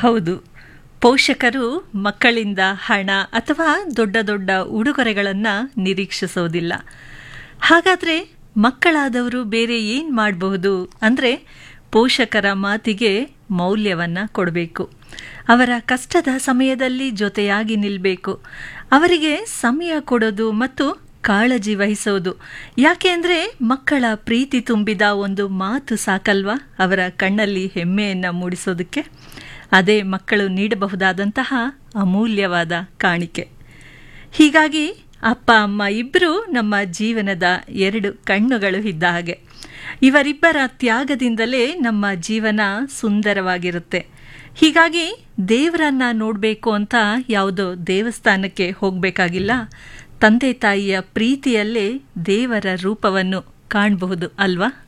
ಹೌದು ಪೋಷಕರು ಮಕ್ಕಳಿಂದ ಹಣ ಅಥವಾ ದೊಡ್ಡ ದೊಡ್ಡ ಉಡುಗೊರೆಗಳನ್ನು ನಿರೀಕ್ಷಿಸೋದಿಲ್ಲ ಹಾಗಾದರೆ ಮಕ್ಕಳಾದವರು ಬೇರೆ ಏನು ಮಾಡಬಹುದು ಅಂದರೆ ಪೋಷಕರ ಮಾತಿಗೆ ಮೌಲ್ಯವನ್ನು ಕೊಡಬೇಕು ಅವರ ಕಷ್ಟದ ಸಮಯದಲ್ಲಿ ಜೊತೆಯಾಗಿ ನಿಲ್ಲಬೇಕು ಅವರಿಗೆ ಸಮಯ ಕೊಡೋದು ಮತ್ತು ಕಾಳಜಿ ವಹಿಸೋದು ಯಾಕೆ ಅಂದರೆ ಮಕ್ಕಳ ಪ್ರೀತಿ ತುಂಬಿದ ಒಂದು ಮಾತು ಸಾಕಲ್ವಾ ಅವರ ಕಣ್ಣಲ್ಲಿ ಹೆಮ್ಮೆಯನ್ನು ಮೂಡಿಸೋದಕ್ಕೆ ಅದೇ ಮಕ್ಕಳು ನೀಡಬಹುದಾದಂತಹ ಅಮೂಲ್ಯವಾದ ಕಾಣಿಕೆ ಹೀಗಾಗಿ ಅಪ್ಪ ಅಮ್ಮ ಇಬ್ಬರು ನಮ್ಮ ಜೀವನದ ಎರಡು ಕಣ್ಣುಗಳು ಇದ್ದ ಹಾಗೆ ಇವರಿಬ್ಬರ ತ್ಯಾಗದಿಂದಲೇ ನಮ್ಮ ಜೀವನ ಸುಂದರವಾಗಿರುತ್ತೆ ಹೀಗಾಗಿ ದೇವರನ್ನ ನೋಡಬೇಕು ಅಂತ ಯಾವುದೋ ದೇವಸ್ಥಾನಕ್ಕೆ ಹೋಗಬೇಕಾಗಿಲ್ಲ ತಂದೆ ತಾಯಿಯ ಪ್ರೀತಿಯಲ್ಲೇ ದೇವರ ರೂಪವನ್ನು ಕಾಣಬಹುದು ಅಲ್ವಾ